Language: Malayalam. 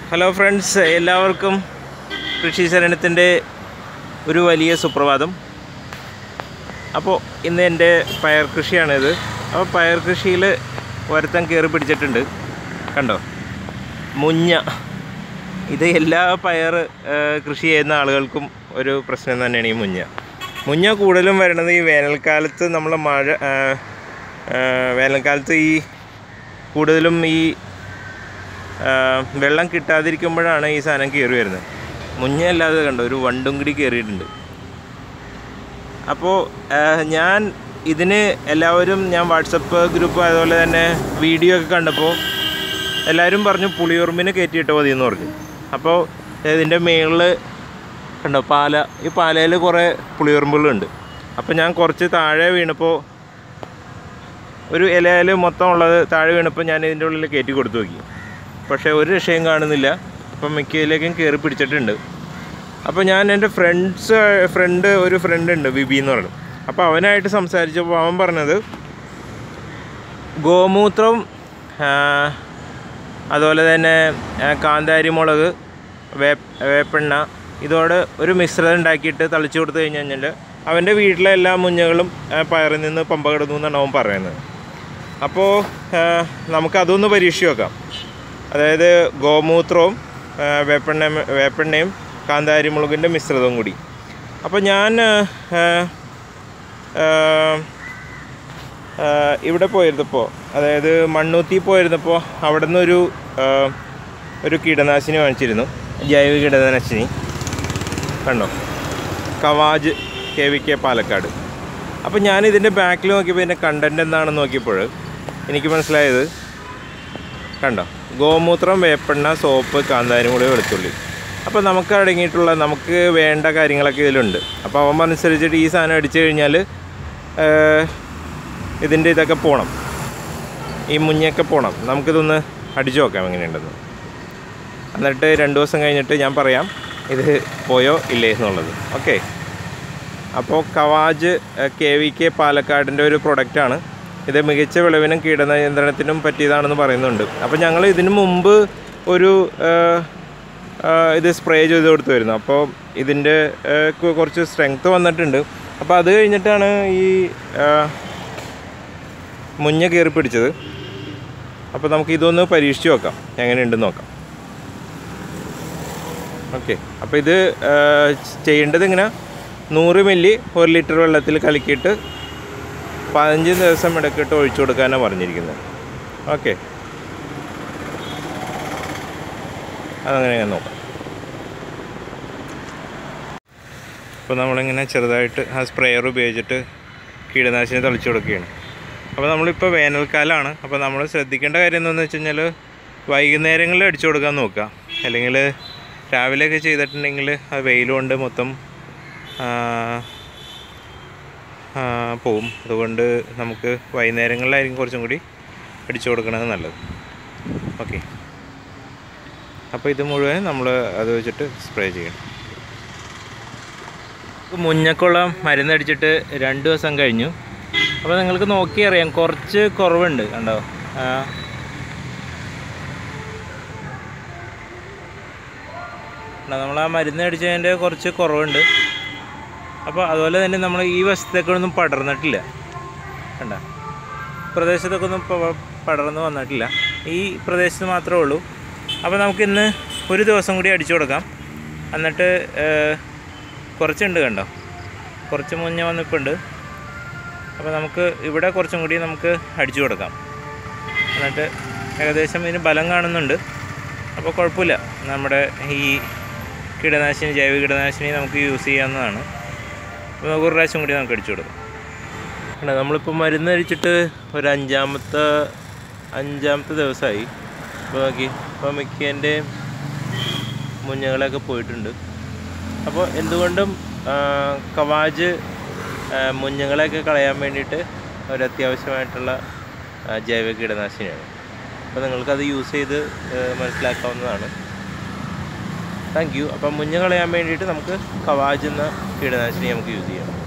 ഹലോ ഫ്രണ്ട്സ് എല്ലാവർക്കും കൃഷി ശരണത്തിൻ്റെ ഒരു വലിയ സുപ്രഭാതം അപ്പോൾ ഇന്ന് എൻ്റെ പയർ കൃഷിയാണിത് അപ്പോൾ പയർ കൃഷിയിൽ ഒരുത്തൻ കയറി പിടിച്ചിട്ടുണ്ട് കണ്ടോ മുഞ്ഞ ഇത് എല്ലാ പയർ ആ, കൃഷി ചെയ്യുന്ന ആളുകൾക്കും ഒരു പ്രശ്നം തന്നെയാണ് ഈ മുഞ്ഞ മുഞ്ഞ കൂടുതലും വരുന്നത് ഈ വേനൽക്കാലത്ത് നമ്മൾ മഴ ആ, ആ, വേനൽക്കാലത്ത് ഈ കൂടുതലും ഈ ആ, വെള്ളം കിട്ടാതിരിക്കുമ്പോഴാണ് ഈ സാധനം കയറി വരുന്നത് മുന്നേ അല്ലാതെ കണ്ടോ ഒരു വണ്ടും കൂടി കയറിയിട്ടുണ്ട് അപ്പോൾ ഞാൻ ഇതിന് എല്ലാവരും ഞാൻ വാട്സപ്പ് ഗ്രൂപ്പ് അതുപോലെ തന്നെ വീഡിയോ ഒക്കെ കണ്ടപ്പോൾ എല്ലാവരും പറഞ്ഞു പുളിയുറുമ്പിന് കയറ്റിയിട്ട് മതി എന്ന് പറഞ്ഞു അപ്പോൾ ഇതിൻ്റെ മേളിൽ കണ്ടോ പാല ഈ പാലയിൽ കുറേ പുളിയുറുമ്പുകളുണ്ട് അപ്പോൾ ഞാൻ കുറച്ച് താഴെ വീണപ്പോൾ ഒരു ഇലയിൽ മൊത്തം ഉള്ളത് താഴെ വീണപ്പോൾ ഞാൻ ഇതിൻ്റെ ഉള്ളിൽ കയറ്റി കൊടുത്തു നോക്കി പക്ഷേ ഒരു രക്ഷയും കാണുന്നില്ല അപ്പം മിക്കയിലേക്കും കയറി പിടിച്ചിട്ടുണ്ട് അപ്പോൾ ഞാൻ എൻ്റെ ഫ്രണ്ട്സ് ഫ്രണ്ട് ഒരു ഫ്രണ്ട് ഉണ്ട് വിബി എന്ന് പറഞ്ഞു അപ്പോൾ അവനായിട്ട് സംസാരിച്ചപ്പോൾ അവൻ പറഞ്ഞത് ഗോമൂത്രം ആ, അതുപോലെ തന്നെ ആ, കാന്താരി മുളക് വേപ്പ് വേപ്പെണ്ണ ഇതോടെ ഒരു മിശ്രിതം ഉണ്ടാക്കിയിട്ട് തളിച്ചു കൊടുത്തു കഴിഞ്ഞ് കഴിഞ്ഞാൽ അവൻ്റെ വീട്ടിലെ എല്ലാ മുഞ്ഞകളും ആ, പയറിൽ നിന്ന് പമ്പ കിടന്നു എന്നാണ് അവൻ പറയുന്നത് അപ്പോൾ നമുക്കതൊന്ന് പരീക്ഷിച്ച് നോക്കാം അതായത് ഗോമൂത്രവും ആ, വേപ്പെണ്ണ വേപ്പെണ്ണയും കാന്താരി മുളകിൻ്റെ മിശ്രിതവും കൂടി അപ്പോൾ ഞാൻ ആ, ആ, ആ, ഇവിടെ പോയിരുന്നപ്പോൾ അതായത് മണ്ണൂത്തി പോയിരുന്നപ്പോൾ അവിടെ നിന്നൊരു ആ, ഒരു കീടനാശിനി വാങ്ങിച്ചിരുന്നു ജൈവ കീടനാശിനി കണ്ടോ കവാജ് കെ വി കെ പാലക്കാട് അപ്പോൾ ഞാൻ ഇതിൻ്റെ ബാക്കിൽ നോക്കിയപ്പോൾ ഇതിൻ്റെ കണ്ടൻറ് എന്താണെന്ന് നോക്കിയപ്പോൾ എനിക്ക് മനസ്സിലായത് കണ്ടോ ഗോമൂത്രം വേപ്പെണ്ണ സോപ്പ് കാന്താരിമുളക് വെളുത്തുള്ളി അപ്പോൾ നമുക്ക് അടങ്ങിയിട്ടുള്ള നമുക്ക് വേണ്ട കാര്യങ്ങളൊക്കെ ഇതിലുണ്ട് അപ്പോൾ അവൻ അനുസരിച്ചിട്ട് ഈ സാധനം അടിച്ചു കഴിഞ്ഞാൽ ഇതിൻ്റെ ഇതൊക്കെ പോകണം ഈ മുഞ്ഞൊക്കെ പോകണം നമുക്കിതൊന്ന് അടിച്ചു നോക്കാം എങ്ങനെയുണ്ടെന്ന് എന്നിട്ട് രണ്ട് ദിവസം കഴിഞ്ഞിട്ട് ഞാൻ പറയാം ഇത് പോയോ ഇല്ലേ എന്നുള്ളത് ഓക്കെ അപ്പോൾ കവാജ് കെ വി കെ പാലക്കാടിൻ്റെ ഒരു പ്രൊഡക്റ്റാണ് ഇത് മികച്ച വിളവിനും കീടനിയന്ത്രണത്തിനും പറ്റിയതാണെന്ന് പറയുന്നുണ്ട് അപ്പോൾ ഞങ്ങൾ ഇതിനു മുമ്പ് ഒരു ആ, ആ, ഇത് സ്പ്രേ ചെയ്ത് കൊടുത്തുമായിരുന്നു അപ്പോൾ ഇതിൻ്റെ ആ, കു- കുറച്ച് സ്ട്രെങ്ത്ത് വന്നിട്ടുണ്ട് അപ്പോൾ അത് കഴിഞ്ഞിട്ടാണ് ഈ ആ, മുഞ്ഞ കയറി പിടിച്ചത് അപ്പോൾ നമുക്ക് ഇതൊന്ന് പരീക്ഷിച്ച് നോക്കാം എങ്ങനെയുണ്ടെന്ന് നോക്കാം ഓക്കെ അപ്പോൾ ഇത് ആ, ചെയ്യേണ്ടത് ഇങ്ങനെ നൂറ് മില്ലി ഒരു ലിറ്റർ വെള്ളത്തിൽ കലക്കിയിട്ട് പതിനഞ്ച് ദിവസം ഇടയ്ക്കിട്ട് ഒഴിച്ചു കൊടുക്കാനാണ് പറഞ്ഞിരിക്കുന്നത് ഓക്കെ അതങ്ങനെ ഞാൻ നോക്കാം അപ്പോൾ നമ്മളിങ്ങനെ ചെറുതായിട്ട് ആ സ്പ്രെയർ ഉപയോഗിച്ചിട്ട് കീടനാശിനി തളിച്ചു കൊടുക്കുകയാണ് അപ്പോൾ നമ്മളിപ്പോൾ വേനൽക്കാലമാണ് അപ്പോൾ നമ്മൾ ശ്രദ്ധിക്കേണ്ട കാര്യം എന്താണെന്ന് വെച്ച് കഴിഞ്ഞാൽ വൈകുന്നേരങ്ങളിൽ അടിച്ചു കൊടുക്കാൻ നോക്കുക അല്ലെങ്കിൽ രാവിലെയൊക്കെ ചെയ്തിട്ടുണ്ടെങ്കിൽ ആ വെയിൽ കൊണ്ട് മൊത്തം ആ, ആ, പോവും അതുകൊണ്ട് നമുക്ക് വൈകുന്നേരങ്ങളിലായിരിക്കും കുറച്ചും കൂടി അടിച്ചു കൊടുക്കണത് നല്ലത് ഓക്കെ അപ്പോൾ ഇത് മുഴുവൻ നമ്മൾ അത് വെച്ചിട്ട് സ്പ്രേ ചെയ്യണം മുഞ്ഞക്കുള്ള മരുന്നടിച്ചിട്ട് രണ്ട് ദിവസം കഴിഞ്ഞു അപ്പോൾ നിങ്ങൾക്ക് നോക്കി അറിയാം കുറച്ച് കുറവുണ്ട് കണ്ടോ ആ. കണ്ടോ, നമ്മൾ ആ മരുന്ന് അടിച്ചതിൻ്റെ കുറച്ച് കുറവുണ്ട് അപ്പോൾ അതുപോലെ തന്നെ നമ്മൾ ഈ വശത്തേക്കൊന്നും പടർന്നിട്ടില്ല കണ്ട പ്രദേശത്തൊക്കെ ഒന്നും പ- പടർന്ന് വന്നിട്ടില്ല ഈ പ്രദേശത്ത് മാത്രമേ ഉള്ളൂ അപ്പോൾ നമുക്കിന്ന് ഒരു ദിവസം കൂടി അടിച്ചു കൊടുക്കാം എന്നിട്ട് ഏഹ്, കുറച്ചുണ്ട് കണ്ടോ കുറച്ച് മുന്നേ വന്നിപ്പുണ്ട് അപ്പോൾ നമുക്ക് ഇവിടെ കുറച്ചും കൂടി നമുക്ക് അടിച്ചു കൊടുക്കാം എന്നിട്ട് ഏകദേശം ഇതിന് ബലം കാണുന്നുണ്ട് അപ്പോൾ കുഴപ്പമില്ല നമ്മുടെ ഈ കീടനാശിനി ജൈവ കീടനാശിനി നമുക്ക് യൂസ് ചെയ്യാവുന്നതാണ് അപ്പോൾ നമുക്ക് ഒരു പ്രാവശ്യം കൂടി നമുക്ക് അടിച്ചു കൊടുക്കാം കണ്ടോ, നമ്മളിപ്പോൾ മരുന്ന് അടിച്ചിട്ട് ഒരു അഞ്ചാമത്തെ അഞ്ചാമത്തെ ദിവസമായി അപ്പോൾ നോക്കി ഇപ്പോൾ മിക്കേൻ്റെ മുഞ്ഞകളൊക്കെ പോയിട്ടുണ്ട് അപ്പോൾ എന്തുകൊണ്ടും ആ, കവാജ് ആ, മുഞ്ഞകളെയൊക്കെ കളയാൻ വേണ്ടിയിട്ട് ഒരു അത്യാവശ്യമായിട്ടുള്ള ആ, ജൈവ കീടനാശിനിയാണ് അപ്പോൾ നിങ്ങൾക്കത് യൂസ് ചെയ്ത് ആ, മനസ്സിലാക്കാവുന്നതാണ് താങ്ക് യു അപ്പം മുഞ്ഞ കളയാൻ വേണ്ടിയിട്ട് നമുക്ക് കവാജ് എന്ന കീടനാശിനി നമുക്ക് യൂസ് ചെയ്യാം